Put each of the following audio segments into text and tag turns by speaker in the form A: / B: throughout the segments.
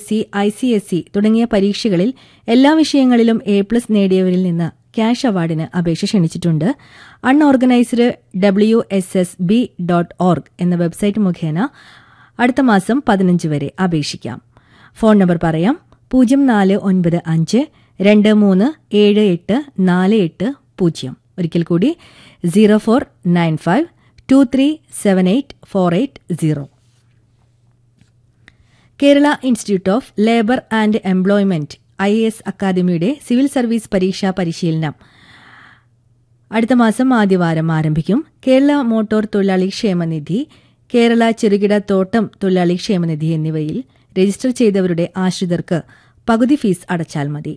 A: C I C S E തുടങ്ങിയ പരീക്ഷകളിൽ എല്ലാ വിഷയങ്ങളിലും എ പ്ലസ് നേടിയവരിൽ നിന്ന് ക്യാഷ് അവാർഡിന് അപേക്ഷ ക്ഷണിച്ചിട്ടുണ്ട് unorganised W S S B dot org എന്ന വെബ്സൈറ്റ് മുഖേന അടുത്ത മാസം പതിനഞ്ച് വരെ അപേക്ഷിക്കാം ഫോൺ നമ്പർ പറയാം പൂജ്യം നാല് ഒൻപത് അഞ്ച് രണ്ട് മൂന്ന് ഏഴ് എട്ട് നാല് എട്ട് പൂജ്യം ഒരിക്കൽ കൂടി zero four nine five two three seven eight four eight zero Kerala institute of labour and employment I S അക്കാദമിയുടെ സിവിൽ സർവീസ് പരീക്ഷാ പരിശീലനം അടുത്ത മാസം ആദ്യവാരം ആരംഭിക്കും കേരള മോട്ടോർ തൊഴിലാളി ക്ഷേമനിധി കേരള ചെറുകിട തോട്ടം തൊഴിലാളി ക്ഷേമനിധി എന്നിവയിൽ രജിസ്റ്റർ ചെയ്തവരുടെ ആശ്രിതർക്ക് പകുതി ഫീസ് അടച്ചാൽ മതി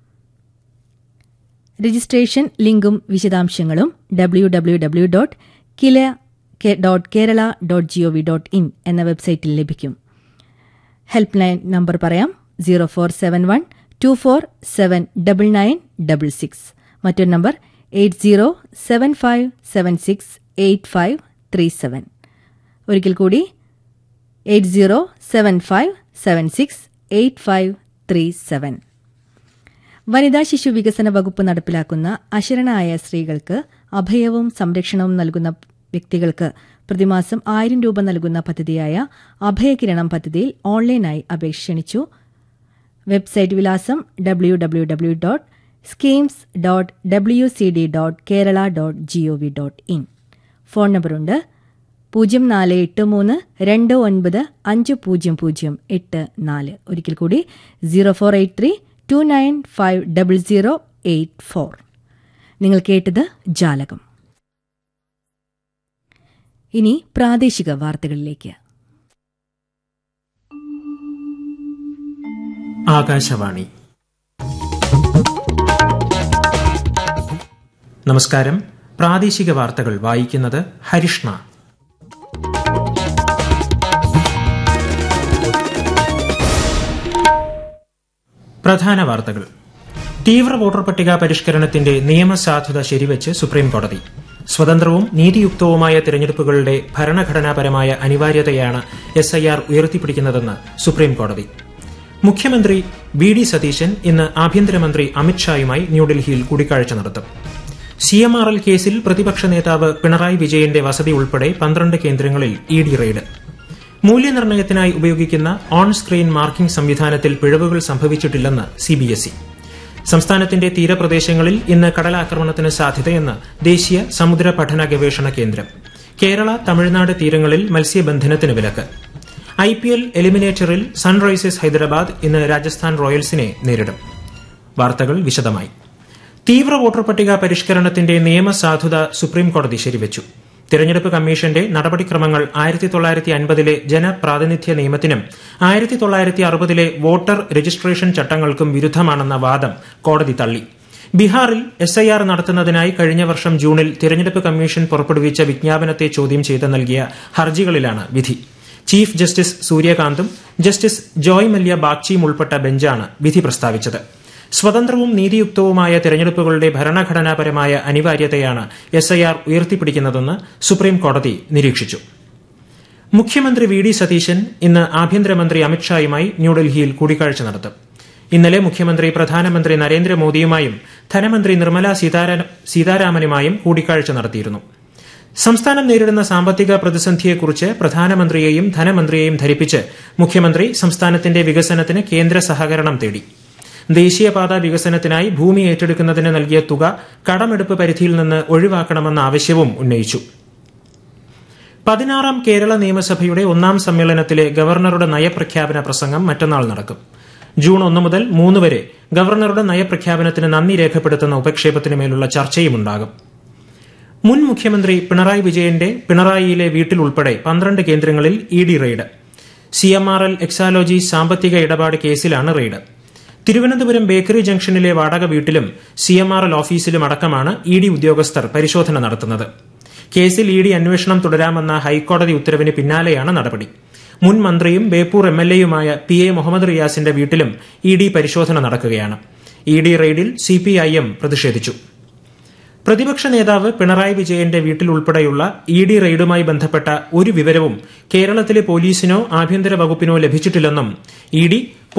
A: രജിസ്ട്രേഷൻ ലിങ്കും വിശദാംശങ്ങളും W W W dot KILA dot Kerala dot G O V dot in എന്ന വെബ്സൈറ്റിൽ ലഭിക്കും ഹെൽപ്പ് ലൈൻ നമ്പർ പറയാം zero four seven one two four seven double nine double six മറ്റൊരു നമ്പർ eight zero seven five seven six eight five three seven ഒരിക്കൽ കൂടി eight zero seven five seven six eight five three seven വനിതാ ശിശു വികസന വകുപ്പ് നടപ്പിലാക്കുന്ന അശരണായ സ്ത്രീകൾക്ക് അഭയവും സംരക്ഷണവും നൽകുന്ന വ്യക്തികൾക്ക് പ്രതിമാസം ആയിരം രൂപ നൽകുന്ന പദ്ധതിയായ അഭയകിരണം പദ്ധതിയിൽ ഓൺലൈനായി അപേക്ഷ ക്ഷണിച്ചു വെബ്സൈറ്റ് വിലാസം W W W dot schemes dot W C D dot Kerala dot G O V dot in phone നമ്പറുണ്ട് പൂജ്യം നാല് എട്ട് മൂന്ന് രണ്ട് ഒൻപത് അഞ്ച് പൂജ്യം പൂജ്യം എട്ട് നാല് ഒരിക്കൽ കൂടി zero four eight three two nine five double zero eight four നിങ്ങൾ കേട്ടത് ജാലകം ഇനി പ്രാദേശിക വാർത്തകളിലേക്ക്
B: ആകാശവാണി നമസ്കാരം പ്രാദേശിക വാർത്തകൾ വായിക്കുന്നത് ഹരിഷ്ണ പ്രധാന വാർത്തകൾ തീവ്ര വോട്ടർ പട്ടിക പരിഷ്കരണത്തിന്റെ നിയമസാധുത ശരിവച്ച് സുപ്രീംകോടതി സ്വതന്ത്രവും നീതിയുക്തവുമായ തിരഞ്ഞെടുപ്പുകളുടെ ഭരണഘടനാപരമായ അനിവാര്യതയാണ് എസ് ഐ ആർ ഉയർത്തിപ്പിടിക്കുന്നതെന്ന് സുപ്രീംകോടതി മുഖ്യമന്ത്രി വി ഡി സതീശൻ ഇന്ന് ആഭ്യന്തരമന്ത്രി അമിത്ഷായുമായി ന്യൂഡൽഹിയിൽ കൂടിക്കാഴ്ച നടത്തും സി എം ആർ എൽ കേസിൽ പ്രതിപക്ഷ നേതാവ് പിണറായി വിജയന്റെ വസതി ഉൾപ്പെടെ പന്ത്രണ്ട് കേന്ദ്രങ്ങളിൽ ഇ ഡി റെയ്ഡ് മൂല്യനിർണ്ണയത്തിനായി ഉപയോഗിക്കുന്ന ഓൺ സ്ക്രീൻ മാർക്കിംഗ് സംവിധാനത്തിൽ പിഴവുകൾ സംഭവിച്ചിട്ടില്ലെന്ന് സിബിഎസ്ഇ സംസ്ഥാനത്തിന്റെ തീരപ്രദേശങ്ങളിൽ ഇന്ന് കടലാക്രമണത്തിന് സാധ്യതയെന്ന് ദേശീയ സമുദ്ര പഠന ഗവേഷണ കേന്ദ്രം കേരള തമിഴ്നാട് തീരങ്ങളിൽ മത്സ്യബന്ധനത്തിന് വിലക്ക് ഐ പി എൽ എലിമിനേറ്ററിൽ സൺറൈസേഴ്സ് ഹൈദരാബാദ് ഇന്ന് രാജസ്ഥാൻ റോയൽസിനെ നേരിടും വാർത്തകൾ വിശദമായി തീവ്ര വോട്ടർ പട്ടിക പരിഷ്കരണത്തിന്റെ നിയമസാധുത സുപ്രീംകോടതി ശരിവച്ചു തിരഞ്ഞെടുപ്പ് കമ്മീഷന്റെ നടപടിക്രമങ്ങൾ ആയിരത്തി തൊള്ളായിരത്തി അൻപതിലെ ജനപ്രാതിനിധ്യ നിയമത്തിനും ആയിരത്തി തൊള്ളായിരത്തി അറുപതിലെ വോട്ടർ രജിസ്ട്രേഷൻ ചട്ടങ്ങൾക്കും വിരുദ്ധമാണെന്ന വാദം കോടതി തള്ളി ബീഹാറിൽ എസ് ഐ ആർ നടത്തുന്നതിനായി കഴിഞ്ഞ വർഷം ജൂണിൽ തിരഞ്ഞെടുപ്പ് കമ്മീഷൻ പുറപ്പെടുവിച്ച വിജ്ഞാപനത്തെ ചോദ്യം ചെയ്ത് നൽകിയ ഹർജികളിലാണ് വിധി ചീഫ് ജസ്റ്റിസ് സൂര്യകാന്തും ജസ്റ്റിസ് ജോയ് മല്യ ബാഗ്ചിയും ഉൾപ്പെട്ട ബെഞ്ചാണ് വിധി പ്രസ്താവിച്ചത് സ്വതന്ത്രവും നീതിയുക്തവുമായ തെരഞ്ഞെടുപ്പുകളുടെ ഭരണഘടനാപരമായ അനിവാര്യതയാണ് എസ് ഐ ആർ ഉയർത്തിപ്പിടിക്കുന്നതെന്ന് സുപ്രീം കോടതി നിരീക്ഷിച്ചു മുഖ്യമന്ത്രി വി ഡി സതീശൻ ഇന്ന് ആഭ്യന്തരമന്ത്രി അമിത്ഷായുമായി ന്യൂഡൽഹിയിൽ കൂടിക്കാഴ്ച നടത്തും ഇന്നലെ മുഖ്യമന്ത്രി പ്രധാനമന്ത്രി നരേന്ദ്രമോദിയുമായും ധനമന്ത്രി നിർമ്മല സീതാരാമനുമായും കൂടിക്കാഴ്ച നടത്തിയിരുന്നു സംസ്ഥാനം നേരിടുന്ന സാമ്പത്തിക പ്രതിസന്ധിയെക്കുറിച്ച് പ്രധാനമന്ത്രിയെയും ധനമന്ത്രിയെയും ധരിപ്പിച്ച് മുഖ്യമന്ത്രി സംസ്ഥാനത്തിന്റെ വികസനത്തിന് കേന്ദ്ര സഹകരണം തേടി ദേശീയപാത വികസനത്തിനായി ഭൂമി ഏറ്റെടുക്കുന്നതിന് നൽകിയ തുക കടമെടുപ്പ് പരിധിയിൽ നിന്ന് ഒഴിവാക്കണമെന്ന ആവശ്യവും ഉന്നയിച്ചു പതിനാറാം കേരള നിയമസഭയുടെ ഒന്നാം സമ്മേളനത്തിലെ ഗവർണറുടെ നയപ്രഖ്യാപന പ്രസംഗം മറ്റന്നാൾ നടക്കും ജൂൺ ഒന്ന് മുതൽ മൂന്ന് വരെ ഗവർണറുടെ നയപ്രഖ്യാപനത്തിന് നന്ദി രേഖപ്പെടുത്തുന്ന ഉപക്ഷേപത്തിന് മേലുള്ള ചർച്ചയുമുണ്ടാകും മുൻ മുഖ്യമന്ത്രി പിണറായി വിജയന്റെ പിണറായിയിലെ വീട്ടിൽ ഉൾപ്പെടെ പന്ത്രണ്ട് കേന്ദ്രങ്ങളിൽ E D raid C M R L Exalogic സാമ്പത്തിക ഇടപാട് കേസിലാണ് റെയ്ഡ് തിരുവനന്തപുരം ബേക്കറി ജംഗ്ഷനിലെ വാടക വീട്ടിലും സി എം ആർ എൽ ഓഫീസിലും അടക്കമാണ് ഇ ഡി ഉദ്യോഗസ്ഥർ പരിശോധന നടത്തുന്നത് കേസിൽ ഇ ഡി അന്വേഷണം തുടരാമെന്ന ഹൈക്കോടതി ഉത്തരവിന് പിന്നാലെയാണ് നടപടി മുൻ മന്ത്രിയും ബേപ്പൂർ എം എൽ എയുമായ പി എ മുഹമ്മദ് റിയാസിന്റെ വീട്ടിലും ഇ ഡി പരിശോധന നടക്കുകയാണ് ഇ ഡി റെയ്ഡിൽ സി പി ഐ എം പ്രതിഷേധിച്ചു പ്രതിപക്ഷ നേതാവ് പിണറായി വിജയന്റെ വീട്ടിൽ ഉൾപ്പെടെയുള്ള ഇ ഡി റെയ്ഡുമായി ബന്ധപ്പെട്ട ഒരു വിവരവും കേരളത്തിലെ പോലീസിനോ ആഭ്യന്തര വകുപ്പിനോ ലഭിച്ചിട്ടില്ലെന്നും ഇ ഡി